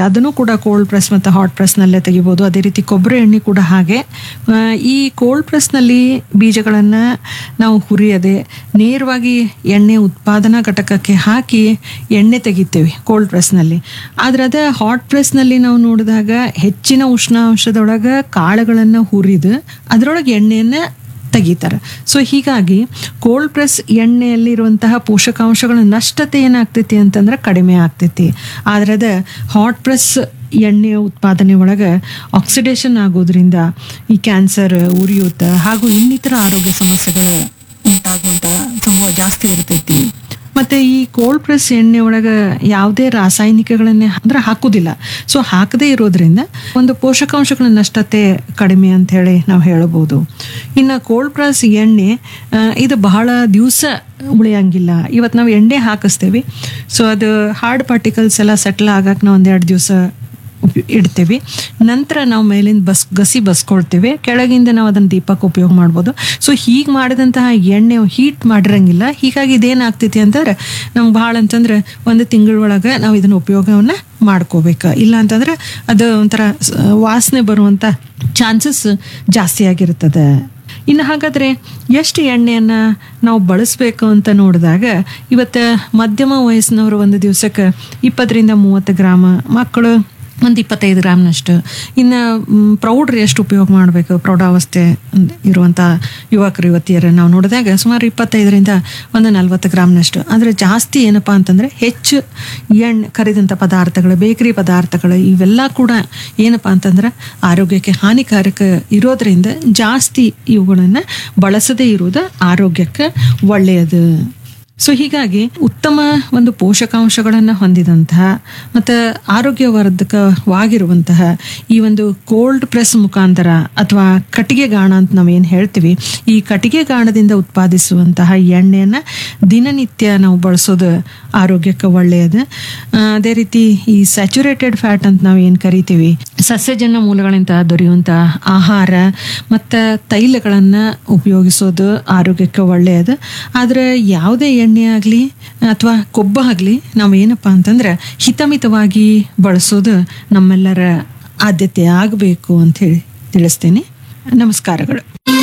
ಅದನ್ನು ಕೂಡ cold press ಮತ್ತು ಹಾಟ್ ಪ್ರೆಸ್ನಲ್ಲೇ ತೆಗಿಬೋದು ಅದೇ ರೀತಿ ಕೊಬ್ಬರಿ ಎಣ್ಣೆ ಕೂಡ ಹಾಗೆ ಆ, ಈ ಕೋಲ್ಡ್ ಪ್ರೆಸ್ನಲ್ಲಿ ಬೀಜಗಳನ್ನು ನಾವು ಹುರಿಯದೆ ನೇರವಾಗಿ ಎಣ್ಣೆ ಉತ್ಪಾದನಾ ಘಟಕಕ್ಕೆ ಹಾಕಿ ಎಣ್ಣೆ ತೆಗಿತೇವೆ ಕೋಲ್ಡ್ ಪ್ರೆಸ್ನಲ್ಲಿ ಆದರೆ ಅದೇ ಹಾಟ್ ಪ್ರೆಸ್ನಲ್ಲಿ ನಾವು ನೋಡಿದಾಗ ಹೆಚ್ಚಿನ ಉಷ್ಣಾಂಶದೊಳಗೆ ಕಾಳುಗಳನ್ನು ಹುರಿದು ಅದರೊಳಗೆ ಎಣ್ಣೆಯನ್ನು ತೆಗಿತಾರೆ ಸೊ ಹೀಗಾಗಿ ಕೋಲ್ಡ್ ಪ್ರೆಸ್ ಎಣ್ಣೆಯಲ್ಲಿರುವಂತಹ ಪೋಷಕಾಂಶಗಳ ನಷ್ಟತೆ ಏನಾಗ್ತೈತಿ ಅಂತಂದ್ರೆ ಕಡಿಮೆ ಆಗ್ತೈತಿ ಆದ್ರೆ ಅದ ಹಾಟ್ ಪ್ರೆಸ್ ಎಣ್ಣೆಯ ಉತ್ಪಾದನೆ ಒಳಗೆ ಆಕ್ಸಿಡೇಷನ್ ಆಗೋದ್ರಿಂದ ಈ ಕ್ಯಾನ್ಸರ್ ಉರಿಯೂತ ಹಾಗೂ ಇನ್ನಿತರ ಆರೋಗ್ಯ ಸಮಸ್ಯೆಗಳು ಉಂಟಾಗುವಂತ ಸಂಭವ ಜಾಸ್ತಿ ಇರ್ತೈತಿ ಮತ್ತೆ ಈ ಕೋಲ್ಡ್ ಪ್ರೆಸ್ ಎಣ್ಣೆ ಒಳಗೆ ಯಾವುದೇ ರಾಸಾಯನಿಕಗಳನ್ನೇ ಅಂದ್ರೆ ಹಾಕುದಿಲ್ಲ ಸೊ ಹಾಕದೇ ಇರೋದ್ರಿಂದ ಒಂದು ಪೋಷಕಾಂಶಗಳ ನಷ್ಟತೆ ಕಡಿಮೆ ಅಂತ ಹೇಳಿ ನಾವು ಹೇಳಬಹುದು ಇನ್ನು ಕೋಲ್ಡ್ ಪ್ರೆಸ್ ಎಣ್ಣೆ ಆ, ಇದು ಬಹಳ ದಿವಸ ಉಳಿಯಂಗಿಲ್ಲ ಇವತ್ತು ನಾವು ಎಣ್ಣೆ ಹಾಕಿಸ್ತೇವೆ ಸೊ ಅದು ಹಾರ್ಡ್ ಪಾರ್ಟಿಕಲ್ಸ್ ಎಲ್ಲ ಸೆಟ್ಲ್ ಆಗಕ್ಕೆ ನಾವು ಒಂದೆರಡು ದಿವಸ ಉಪ್- ಇಡ್ತೀವಿ ನಂತರ ನಾವು ಮೇಲಿಂದ ಬಸ್ ಗಸಿ ಬಸ್ಕೊಳ್ತೇವೆ ಕೆಳಗಿಂದ ನಾವು ಅದನ್ನು ದೀಪಕ್ಕೆ ಉಪಯೋಗ ಮಾಡ್ಬೋದು ಸೊ ಹೀಗೆ ಮಾಡಿದಂತಹ ಎಣ್ಣೆ ಹೀಟ್ ಮಾಡಿರಂಗಿಲ್ಲ ಹೀಗಾಗಿ ಇದೇನಾಗ್ತೈತಿ ಅಂತಂದ್ರೆ ನಮ್ಗೆ ಭಾಳ ಅಂತಂದ್ರೆ ಒಂದು ತಿಂಗಳೊಳಗೆ ನಾವು ಇದನ್ನ ಉಪಯೋಗವನ್ನು ಮಾಡ್ಕೋಬೇಕು ಇಲ್ಲ ಅಂತಂದ್ರೆ ಅದು ಒಂಥರ ಸ- ವಾಸನೆ ಬರುವಂಥ ಚಾನ್ಸಸ್ ಜಾಸ್ತಿ ಆಗಿರ್ತದೆ ಇನ್ನು ಹಾಗಾದ್ರೆ ಎಷ್ಟು ಎಣ್ಣೆಯನ್ನು ನಾವು ಬಳಸಬೇಕು ಅಂತ ನೋಡಿದಾಗ ಇವತ್ತು ಮಧ್ಯಮ ವಯಸ್ಸಿನವರು ಒಂದು ದಿವಸಕ್ಕೆ ಇಪ್ಪತ್ತರಿಂದ ಮೂವತ್ತು ಗ್ರಾಮ ಮಕ್ಕಳು ಒಂದು ಇಪ್ಪತ್ತೈದು ಗ್ರಾಮ್ನಷ್ಟು ಇನ್ನು ಮ್, ಪ್ರೌಢರು ಎಷ್ಟು ಉಪಯೋಗ ಮಾಡಬೇಕು ಪ್ರೌಢಾವಸ್ಥೆ ಅಂದ್- ಇರುವಂಥ ಯುವಕರು ಯುವತಿಯರು ನಾವು ನೋಡಿದಾಗ ಸುಮಾರು ಇಪ್ಪತ್ತೈದರಿಂದ ಒಂದು ನಲ್ವತ್ತು ಗ್ರಾಮ್ನಷ್ಟು ಆದರೆ ಜಾಸ್ತಿ ಏನಪ್ಪ ಅಂತಂದರೆ ಹೆಚ್ಚು ಎಣ್ಣೆ ಕರಿದಂಥ ಪದಾರ್ಥಗಳು ಬೇಕರಿ ಪದಾರ್ಥಗಳು ಇವೆಲ್ಲ ಕೂಡ ಏನಪ್ಪ ಅಂತಂದ್ರೆ ಆರೋಗ್ಯಕ್ಕೆ ಹಾನಿಕಾರಕ ಇರೋದ್ರಿಂದ ಜಾಸ್ತಿ ಇವುಗಳನ್ನು ಬಳಸದೇ ಇರುವುದು ಆರೋಗ್ಯಕ್ಕೆ ಒಳ್ಳೆಯದು ಸೊ ಹೀಗಾಗಿ ಉತ್ತಮ ಒಂದು ಪೋಷಕಾಂಶಗಳನ್ನು ಹೊಂದಿದಂತಹ ಮತ್ತು ಆರೋಗ್ಯವರ್ಧಕವಾಗಿರುವಂತಹ ಈ ಒಂದು ಕೋಲ್ಡ್ ಪ್ರೆಸ್ ಮುಖಾಂತರ ಅಥವಾ ಕಟ್ಟಿಗೆ ಗಾಣ ಅಂತ ನಾವೇನು ಹೇಳ್ತೀವಿ ಈ ಕಟ್ಟಿಗೆ ಗಾಣದಿಂದ ಉತ್ಪಾದಿಸುವಂತಹ ಎಣ್ಣೆಯನ್ನು ದಿನನಿತ್ಯ ನಾವು ಬಳಸೋದು ಆರೋಗ್ಯಕ್ಕೆ ಒಳ್ಳೆಯದು ಆ, ಅದೇ ರೀತಿ ಈ ಸ್ಯಾಚುರೇಟೆಡ್ ಫ್ಯಾಟ್ ಅಂತ ನಾವು ಏನು ಕರಿತೀವಿ ಸಸ್ಯಜನ್ಯ ಮೂಲಗಳಿಂದ ದೊರೆಯುವಂಥ ಆಹಾರ ಮತ್ತು ತೈಲಗಳನ್ನು ಉಪಯೋಗಿಸೋದು ಆರೋಗ್ಯಕ್ಕೆ ಒಳ್ಳೆಯದು ಆದರೆ ಯಾವುದೇ ಎಣ್ಣೆ ಆಗಲಿ ಅಥವಾ ಕೊಬ್ಬಾಗಲಿ ನಾವು ಏನಪ್ಪ ಅಂತಂದ್ರೆ ಹಿತಮಿತವಾಗಿ ಬಳಸೋದು ನಮ್ಮೆಲ್ಲರ ಆದ್ಯತೆ ಆಗಬೇಕು ಅಂತ ಹೇಳಿ ತಿಳಿಸ್ತೇನೆ ನಮಸ್ಕಾರಗಳು